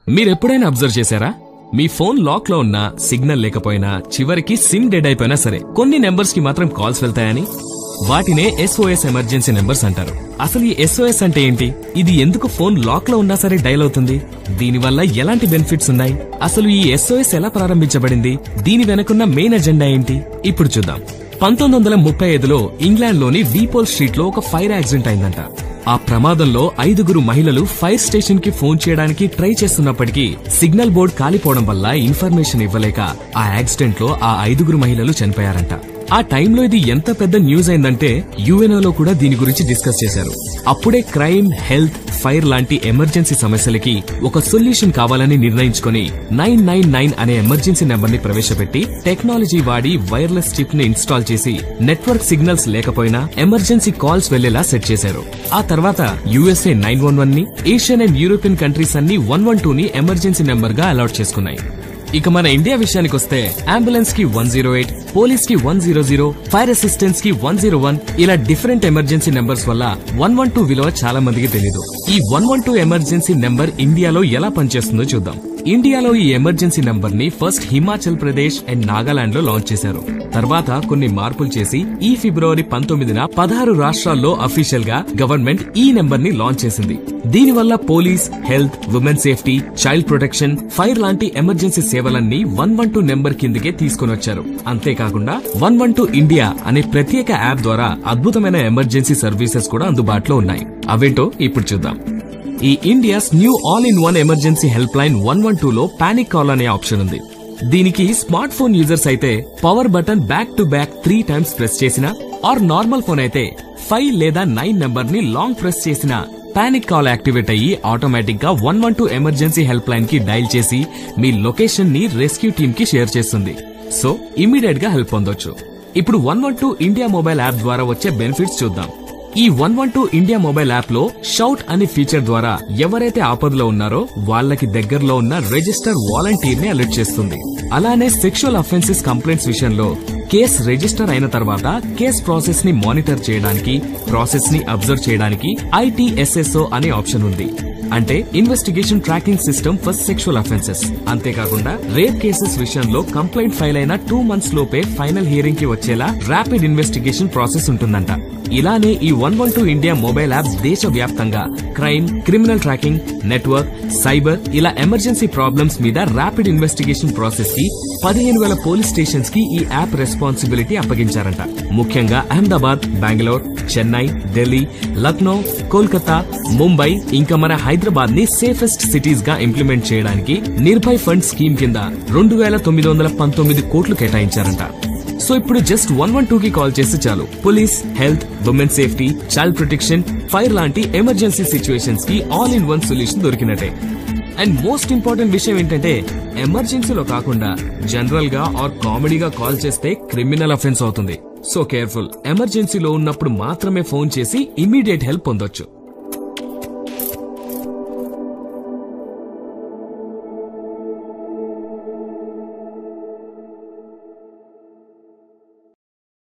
మీరెప్పుడైనా అబ్జర్వ్ చేశారా మీ phone lock లో ఉన్నా సిగ్నల్ లేకపోయినా చివరికి సిమ్ డెడ్ అయిపోయినా సరే కొన్ని నెంబర్స్ కి మాత్రం కాల్స్ వెళ్తాయని వాటినే ఎస్ఓఎస్ ఎమర్జెన్సీ నెంబర్స్ అంటారు అసలు ఈ ఎస్ఓఎస్ అంటే ఏంటి ఇది ఎందుకు ఫోన్ లాక్ లో ఉన్నా సరే డైల్ అవుతుంది దీనివల్ల ఎలాంటి బెనిఫిట్స్ ఉన్నాయి అసలు ఈ ఎస్ఓఎస్ ఎలా ప్రారంభించబడింది దీని వెనుకున్న మెయిన్ ఎజెండా ఏంటి ఇప్పుడు చూద్దాం పంతొమ్మిది వందల ముప్పై ఐదులో ఇంగ్లాండ్ లోని వీపోల్ స్ట్రీట్ లో ఒక ఫైర్ యాక్సిడెంట్ అయిందంట ఆ ప్రమాదంలో ఐదుగురు మహిళలు ఫైర్ స్టేషన్ కి ఫోన్ చేయడానికి ట్రై చేస్తున్నప్పటికీ సిగ్నల్ బోర్డ్ కాలిపోవడం వల్ల ఇన్ఫర్మేషన్ ఇవ్వలేక ఆ యాక్సిడెంట్ లో ఆ ఐదుగురు మహిళలు చనిపోయారంట ఆ టైంలో ఇది ఎంత పెద్ద న్యూస్ అయిందంటే యుఎన్ఓలో కూడా దీని గురించి డిస్కస్ చేశారు అప్పుడే క్రైమ్ హెల్త్ ఫైర్ లాంటి ఎమర్జెన్సీ సమస్యలకి ఒక సొల్యూషన్ కావాలని నిర్ణయించుకొని నైన్ నైన్ నైన్ అనే ఎమర్జెన్సీ నెంబర్ ని ప్రవేశపెట్టి టెక్నాలజీ వాడి వైర్లెస్ చిప్ ని ఇన్స్టాల్ చేసి నెట్వర్క్ సిగ్నల్స్ లేకపోయినా ఎమర్జెన్సీ కాల్స్ వెళ్లేలా సెట్ చేశారు ఆ తర్వాత యుఎస్ఏ నైన్ వన్ వన్ ని ఏషియన్ అండ్ యూరోపియన్ కంట్రీస్ అన్ని వన్ వన్ టూ ని ఎమర్జెన్సీ నెంబర్ గా అలాట్ చేసుకున్నాయి ఇక మన ఇండియా విషయానికి వస్తే అంబులెన్స్ కి వన్ జీరో ఎయిట్ పోలీస్ కి one zero zero fire assistance కి వన్ జీరో వన్ ఇలా డిఫరెంట్ ఎమర్జెన్సీ నెంబర్స్ వల్ల వన్ వన్ టూ విలువ చాలా మందికి తెలీదు ఈ one one two emergency number ఇండియాలో ఎలా పనిచేస్తుందో చూద్దాం ఇండియాలో ఈ ఎమర్జెన్సీ నంబర్ ని ఫస్ట్ హిమాచల్ ప్రదేశ్ అండ్ నాగాలాండ్ లో లాంచ్ చేశారు తర్వాత కొన్ని మార్పులు చేసి ఈ ఫిబ్రవరి పంతొమ్మిదిన పదహారు రాష్ట్రాల్లో అఫీషియల్ గా గవర్నమెంట్ ఈ నెంబర్ ని లాంచ్ చేసింది దీనివల్ల police health women safety child protection fire లాంటి ఎమర్జెన్సీ సేవలన్నీ వన్ వన్ టూ నెంబర్ కిందకే తీసుకొని వచ్చారు అంతేకాకుండా వన్ వన్ టూ ఇండియా అనే ప్రత్యేక యాప్ ద్వారా అద్భుతమైన ఎమర్జెన్సీ సర్వీసెస్ కూడా అందుబాటులో ఉన్నాయి అవేంటో ఇప్పుడు చూద్దాం ఈ India's new all in one emergency help line one one two లో పానిక్ కాల్ అనే ఆప్షన్ ఉంది దీనికి స్మార్ట్ ఫోన్ యూజర్స్ అయితే power button back to back three times press చేసినా ఆర్ నార్మల్ ఫోన్ అయితే ఫైవ్ లేదా నైన్ నెంబర్ ని long press చేసిన పానిక్ కాల్ యాక్టివేట్ అయ్యి ఆటోమేటిక్ గా one one two emergency help line కి డైల్ చేసి మీ లొకేషన్ ని రెస్క్యూ టీమ్ కి షేర్ చేస్తుంది సో ఇమీడియట్ గా హెల్ప్ పొందొచ్చు ఇప్పుడు one one two India mobile app ద్వారా వచ్చే బెనిఫిట్స్ చూద్దాం ఈ one one two India mobile app లో షౌట్ అనే ఫీచర్ ద్వారా ఎవరైతే ఆపదలో ఉన్నారో వాళ్ళకి దగ్గరలో ఉన్న రిజిస్టర్ వాలంటీర్ ని అలర్ట్ చేస్తుంది అలానే సెక్షువల్ అఫెన్సెస్ కంప్లైంట్స్ విషయంలో కేస్ రిజిస్టర్ అయిన తర్వాత కేస్ ప్రాసెస్ ని మానిటర్ చేయడానికి ప్రాసెస్ ని అబ్జర్వ్ చేయడానికి ఐటీఎస్ఎస్ఓ అనే ఆప్షన్ ఉంది అంటే investigation tracking system for sexual offences అంతేకాకుండా రేప్ కేసెస్ విషయంలో కంప్లైంట్ ఫైల్ అయిన టూ మంత్స్ లోపే ఫైనల్ హియరింగ్ కి వచ్చేలా ర్యాపిడ్ ఇన్వెస్టిగేషన్ ప్రాసెస్ ఉంటుందంట ఇలానే ఈ one one two India mobile app దేశ వ్యాప్తంగా crime criminal tracking network cyber ఇలా ఎమర్జెన్సీ ప్రాబ్లమ్స్ మీద ర్యాపిడ్ ఇన్వెస్టిగేషన్ ప్రాసెస్ కి పదిహేను వేల పోలీస్ స్టేషన్స్ కి ఈ యాప్ రెస్పాన్సిబిలిటీ అప్పగించారంట ముఖ్యంగా అహ్మదాబాద్ బెంగళూరు చెన్నై ఢిల్లీ లక్నో కోల్కతా ముంబై ఇంకా మన హైదరాబాద్ ని సేఫెస్ట్ సిటీస్ గా ఇంప్లిమెంట్ చేయడానికి నిర్భయ్ ఫండ్ స్కీమ్ కింద రెండు వేల తొమ్మిది వందల పంతొమ్మిది కోట్లు కేటాయించారంట సో ఇప్పుడు జస్ట్ వన్ వన్ టూ కి కాల్ చేస్తే చాలు police health women safety child protection fire లాంటి ఎమర్జెన్సీ సిచ్యువేషన్స్ కి ఆల్ ఇన్ వన్ సొల్యూషన్ దొరికినట్టే అండ్ మోస్ట్ ఇంపార్టెంట్ విషయం ఏంటంటే ఎమర్జెన్సీలో కాకుండా జనరల్ గా ఆర్ కామెడీగా కాల్ చేస్తే క్రిమినల్ అఫెన్స్ అవుతుంది సో కేర్ఫుల్ ఎమర్జెన్సీలో ఉన్నప్పుడు మాత్రమే ఫోన్ చేసి ఇమీడియట్ హెల్ప్ పొందొచ్చు